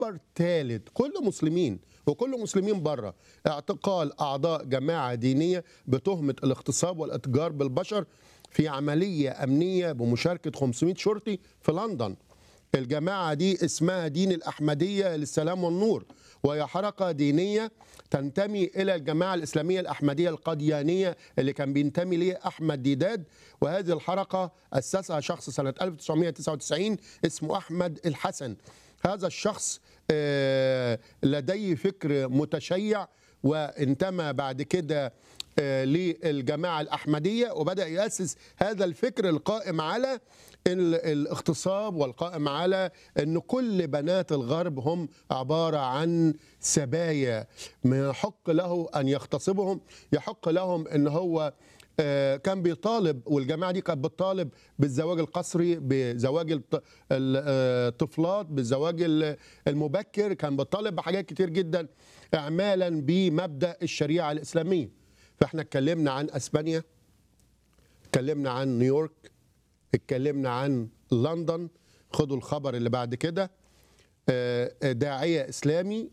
خبر ثالث كل مسلمين وكل مسلمين بره اعتقال اعضاء جماعه دينيه بتهمه الاغتصاب والاتجار بالبشر في عمليه امنيه بمشاركه 500 شرطي في لندن الجماعة دي اسمها دين الأحمدية للسلام والنور وهي حركة دينية تنتمي إلى الجماعة الإسلامية الأحمدية القديانية اللي كان بينتمي ليه أحمد ديداد وهذه الحركة أسسها شخص سنة 1999 اسمه أحمد الحسن هذا الشخص آه، لديه فكر متشيع وانتمى بعد كده آه، للجماعة الأحمدية وبدأ يأسس هذا الفكر القائم على ال- الاغتصاب والقائم على أن كل بنات الغرب هم عبارة عن سبايا ما يحق له أن يغتصبهم يحق لهم أن هو آه، كان بيطالب والجماعه دي كانت بتطالب بالزواج القسري بزواج الط- ال- آه، الطفلات بالزواج ال- المبكر كان بيطالب بحاجات كتير جدا اعمالا بمبدا الشريعه الاسلاميه فاحنا اتكلمنا عن اسبانيا اتكلمنا عن نيويورك اتكلمنا عن لندن خدوا الخبر اللي بعد كده آه، آه، داعيه اسلامي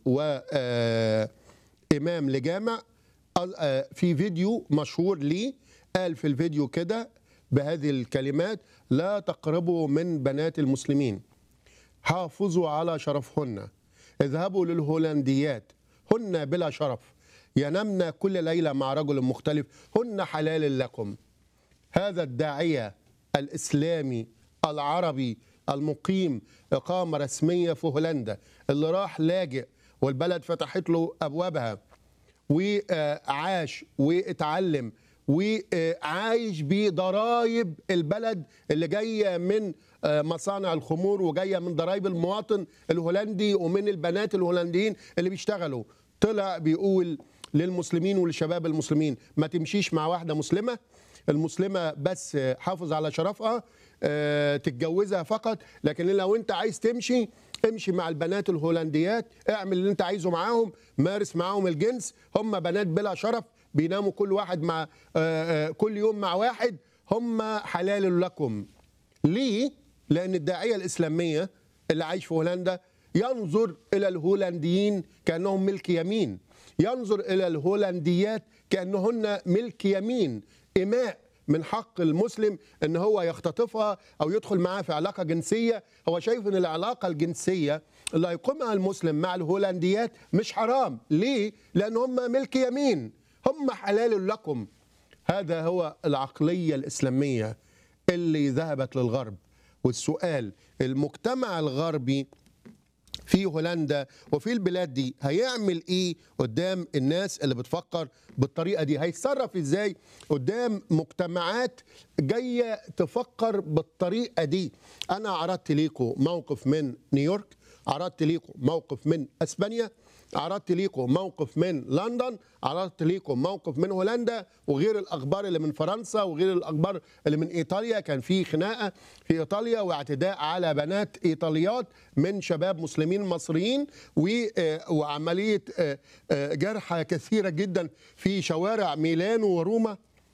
وامام لجامع آه، في فيديو مشهور ليه قال في الفيديو كده بهذه الكلمات لا تقربوا من بنات المسلمين حافظوا على شرفهن اذهبوا للهولنديات هن بلا شرف ينمن كل ليلة مع رجل مختلف هن حلال لكم هذا الداعية الإسلامي العربي المقيم إقامة رسمية في هولندا اللي راح لاجئ والبلد فتحت له أبوابها وعاش واتعلم وعايش بضرايب البلد اللي جايه من مصانع الخمور وجايه من ضرايب المواطن الهولندي ومن البنات الهولنديين اللي بيشتغلوا طلع بيقول للمسلمين وللشباب المسلمين ما تمشيش مع واحده مسلمه المسلمه بس حافظ على شرفها آه، تتجوزها فقط لكن لو انت عايز تمشي امشي مع البنات الهولنديات اعمل اللي انت عايزه معاهم مارس معاهم الجنس هم بنات بلا شرف بيناموا كل واحد مع آه، آه، كل يوم مع واحد هم حلال لكم ليه؟ لأن الداعية الإسلامية اللي عايش في هولندا ينظر إلى الهولنديين كأنهم ملك يمين ينظر إلى الهولنديات كأنهن ملك يمين إماء من حق المسلم ان هو يختطفها او يدخل معاها في علاقه جنسيه هو شايف ان العلاقه الجنسيه اللي هيقومها المسلم مع الهولنديات مش حرام ليه لان هم ملك يمين هم حلال لكم هذا هو العقليه الاسلاميه اللي ذهبت للغرب والسؤال المجتمع الغربي في هولندا وفي البلاد دي هيعمل ايه قدام الناس اللي بتفكر بالطريقه دي هيتصرف ازاي قدام مجتمعات جايه تفكر بالطريقه دي انا عرضت ليكم موقف من نيويورك عرضت ليكم موقف من اسبانيا عرضت ليكم موقف من لندن عرضت ليكم موقف من هولندا وغير الاخبار اللي من فرنسا وغير الاخبار اللي من ايطاليا كان في خناقه في ايطاليا واعتداء على بنات ايطاليات من شباب مسلمين مصريين و- آه، وعمليه آه، آه، جرحى كثيره جدا في شوارع ميلانو وروما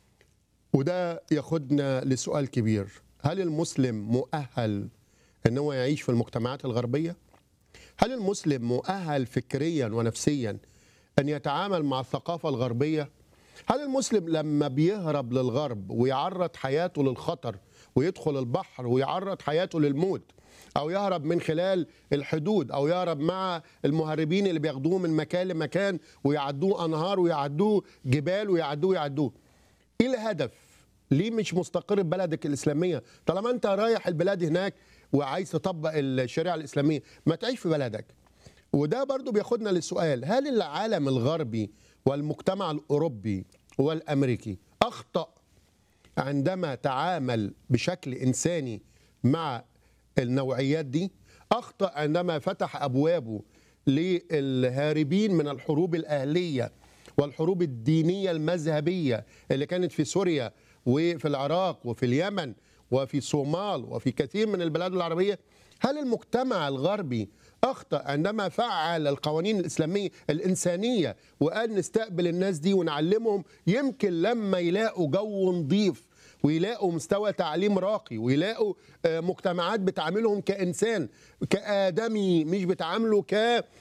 وده ياخدنا لسؤال كبير هل المسلم مؤهل ان هو يعيش في المجتمعات الغربيه هل المسلم مؤهل فكريا ونفسيا ان يتعامل مع الثقافه الغربيه هل المسلم لما بيهرب للغرب ويعرض حياته للخطر ويدخل البحر ويعرض حياته للموت او يهرب من خلال الحدود او يهرب مع المهربين اللي بياخدوه من مكان لمكان ويعدوه انهار ويعدوه جبال ويعدوه يعدوه ايه الهدف ليه مش مستقر ببلدك الاسلاميه طالما انت رايح البلاد هناك وعايز تطبق الشريعه الاسلاميه ما تعيش في بلدك وده برضو بياخدنا للسؤال هل العالم الغربي والمجتمع الاوروبي والامريكي اخطا عندما تعامل بشكل انساني مع النوعيات دي اخطا عندما فتح ابوابه للهاربين من الحروب الاهليه والحروب الدينيه المذهبيه اللي كانت في سوريا وفي العراق وفي اليمن وفي الصومال وفي كثير من البلاد العربيه هل المجتمع الغربي اخطا عندما فعل القوانين الاسلاميه الانسانيه وقال نستقبل الناس دي ونعلمهم يمكن لما يلاقوا جو نظيف ويلاقوا مستوى تعليم راقي ويلاقوا آه، مجتمعات بتعاملهم كإنسان كآدمي مش بتعامله